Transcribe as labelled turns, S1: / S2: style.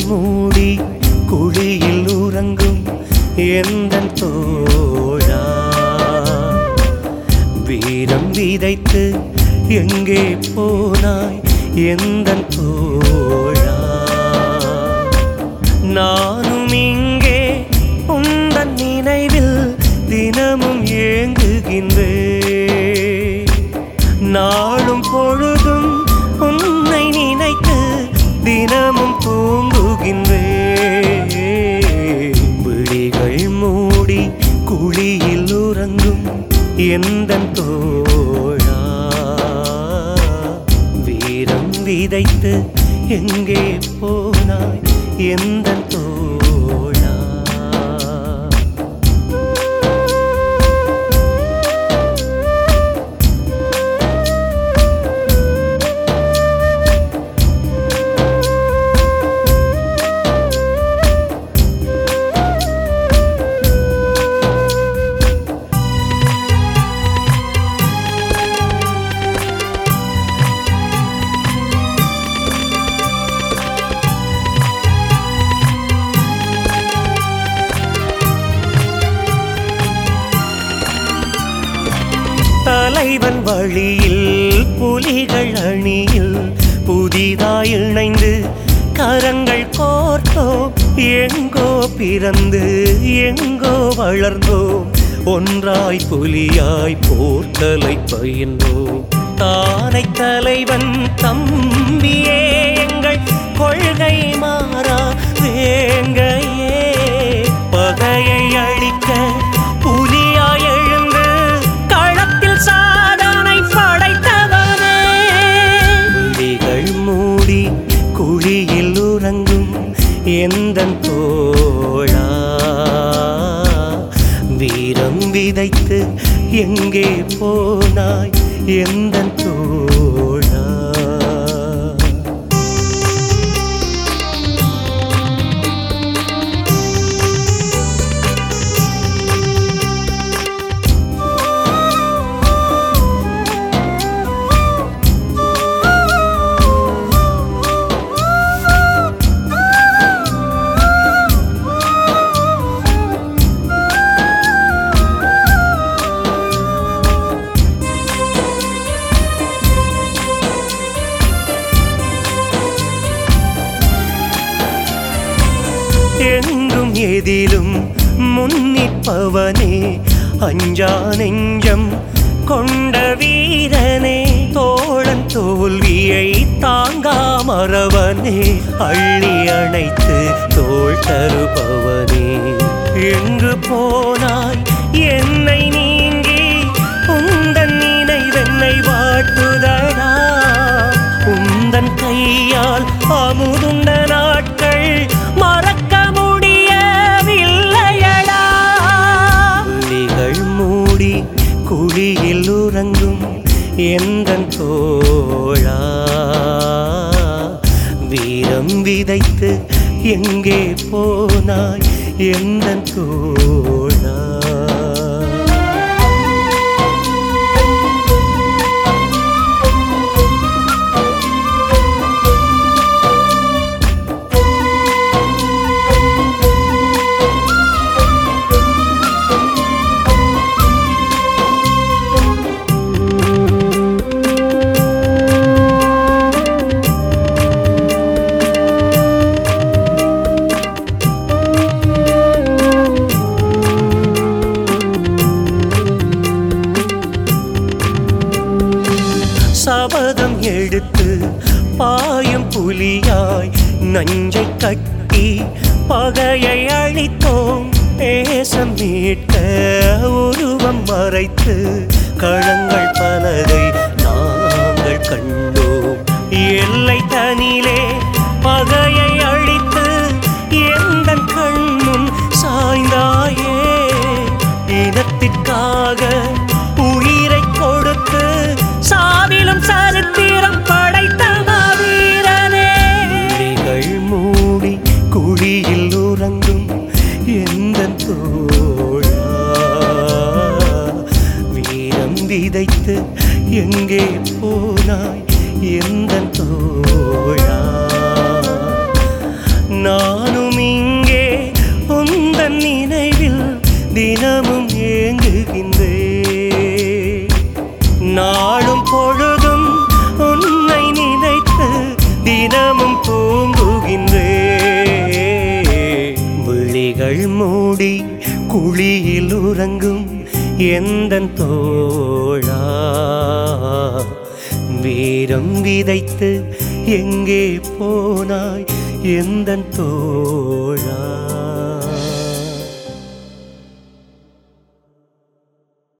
S1: மூடி குழியில் உறங்கும் எந்தன் தோழா வீரம் விதைத்து எங்கே போனாய் எந்தன் தோழா நானும் இங்கே உந்தன் நினைவில் தினமும் ஏங்குகின்றேன் நாளும் பொழுதும் உன்னை நினைத்து தினமும் தூங்குகின்றேன் விழிகள் மூடி குழியில் உறங்கும் எந்தன் தோழா வீரம் விதைத்து எங்கே போனாய் எந்தன் தோழா தலைவன் வழியில் புலிகள் அணியில் புதிதாய் இணைந்து கரங்கள் கோர்த்தோம் எங்கோ பிறந்து எங்கோ வளர்ந்தோம் ஒன்றாய் புலியாய் போர்த்தலை பயின்றோம் தானை தலைவன் தம்பியே எங்கள் கொள்கை மாறா வேங்கையே பகையை அழிக்க புலியாய் எழுந்து களத்தில் சாதனை படைத்தவனே விழிகள் மூடி குழியில் உறங்கும் எந்தன் தோழா வீரம் விதைத்து எங்கே போனாய் எந்தன் தோழா எங்கும் எதிலும் முன்னிற்பவனே அஞ்சா நெஞ்சம் கொண்ட வீரனே தோழன் தோல்வியை தாங்காமறவனே அள்ளி அணைத்து தோள் தருபவனே எங்கு போனாய் என்னை நீங்கி உந்தன் நினைவென்னை வாட்டுதடா உந்தன் கையால் அமுதுண்ட நாட்கள் மறக்க முடியவில்லையடா விழிகள் மூடி குழியில் உறங்கும் எந்தன் தோழா வீரம் விதைத்து எங்கே போனாய் எந்தன் தோழா சபதம் எடுத்து பாயும் புலியாய் நஞ்சை கட்டி பகையை அழித்தோம் தேசம் மீட்க உருவம் மறைத்து களங்கள் பலதை நாங்கள் கண்டோம் எல்லை தனிலே பகையை அழித்து எந்தன் கண்முன் சாய்ந்தாயே இனத்திற்காக உயிரை கொடுத்து சாவிலும் சரித்திரம் படைத்த மாவீரனே விழிகள் மூடி குழியில் உறங்கும் எந்த தோழா வீரம் விதைத்து எங்கே போனாய் எந்த தோழா நானும் இங்கே உந்தன் நினைவில் தினமும் ஏங்குகின்றேன் நாளும் பொழுதும் உன்னை நினைத்து தினமும் தூங்குகின்றேன் விழிகள் மூடி குழியில் உறங்கும் எந்தன் தோழா வீரம் விதைத்து எங்கே போனாய் எந்தன் தோழா